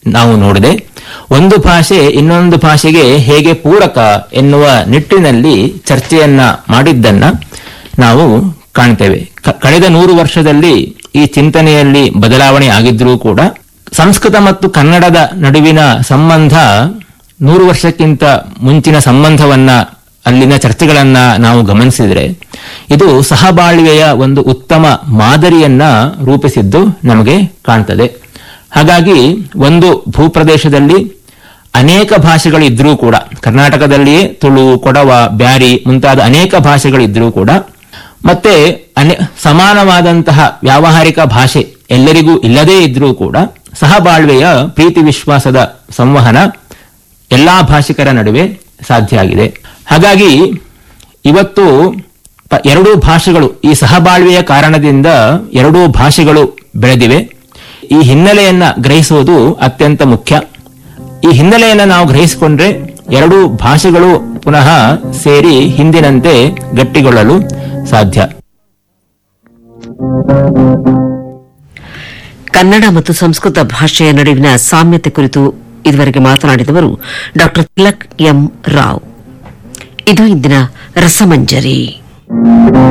ನಾವು ನೋಡಿದೆ ಒಂದು ಭಾಷೆ ಇನ್ನೊಂದು ಭಾಷೆಗೆ ಹೇಗೆ ಪೂರಕ ಎನ್ನುವ ನಿಟ್ಟಿನಲ್ಲಿ ಚರ್ಚೆಯನ್ನ ಮಾಡಿದ್ದನ್ನ ನಾವು ಕಾಣ್ತೇವೆ ಕ- ಕಳೆದ ನೂರು ವರ್ಷದಲ್ಲಿ ಈ ಚಿಂತನೆಯಲ್ಲಿ ಬದಲಾವಣೆ ಆಗಿದ್ರೂ ಕೂಡ ಸಂಸ್ಕೃತ ಮತ್ತು ಕನ್ನಡದ ನಡುವಿನ ಸಂಬಂಧ ನೂರು ವರ್ಷಕ್ಕಿಂತ ಮುಂಚಿನ ಸಂಬಂಧವನ್ನ ಅಲ್ಲಿನ ಚರ್ಚೆಗಳನ್ನ ನಾವು ಗಮನಿಸಿದರೆ ಇದು ಸಹಬಾಳ್ವೆಯ ಒಂದು ಉತ್ತಮ ಮಾದರಿಯನ್ನ ರೂಪಿಸಿದ್ದು ನಮಗೆ ಕಾಣ್ತದೆ ಹಾಗಾಗಿ ಒಂದು ಭೂಪ್ರದೇಶದಲ್ಲಿ ಅನೇಕ ಭಾಷೆಗಳಿದ್ರೂ ಕೂಡ ಕರ್ನಾಟಕದಲ್ಲಿಯೇ ತುಳು ಕೊಡವ ಬ್ಯಾರಿ ಮುಂತಾದ ಅನೇಕ ಭಾಷೆಗಳಿದ್ರೂ ಕೂಡ ಮತ್ತೆ ಅನೆ ಸಮಾನವಾದಂತಹ ವ್ಯಾವಹಾರಿಕ ಭಾಷೆ ಎಲ್ಲರಿಗೂ ಇಲ್ಲದೇ ಇದ್ರೂ ಕೂಡ ಸಹಬಾಳ್ವೆಯ ಪ್ರೀತಿ ವಿಶ್ವಾಸದ ಸಂವಹನ ಎಲ್ಲಾ ಭಾಷಿಕರ ನಡುವೆ ಸಾಧ್ಯ ಆಗಿದೆ ಹಾಗಾಗಿ ಇವತ್ತು ಪ- ಎರಡೂ ಭಾಷೆಗಳು ಈ ಸಹಬಾಳ್ವೆಯ ಕಾರಣದಿಂದ ಎರಡೂ ಭಾಷೆಗಳು ಬೆಳೆದಿವೆ ಈ ಹಿನ್ನೆಲೆಯನ್ನ ಗ್ರಹಿಸುವುದು ಅತ್ಯಂತ ಮುಖ್ಯ ಈ ಹಿನ್ನೆಲೆಯನ್ನ ನಾವು ಗ್ರಹಿಸಿಕೊಂಡ್ರೆ ಎರಡೂ ಭಾಷೆಗಳು ಪುನಃ ಸೇರಿ ಹಿಂದಿನಂತೆ ಗಟ್ಟಿಗೊಳ್ಳಲು ಸಾಧ್ಯ ಕನ್ನಡ ಮತ್ತು ಸಂಸ್ಕೃತ ಭಾಷೆಯ ನಡುವಿನ ಸಾಮ್ಯತೆ ಕುರಿತು ಇದುವರೆಗೆ ಮಾತನಾಡಿದವರು ಡಾಕ್ಟರ್ ತಿಲಕ್ ಎಂ ರಾವ್ ಇದು ಇಂದಿನ ರಸಮಂಜರಿ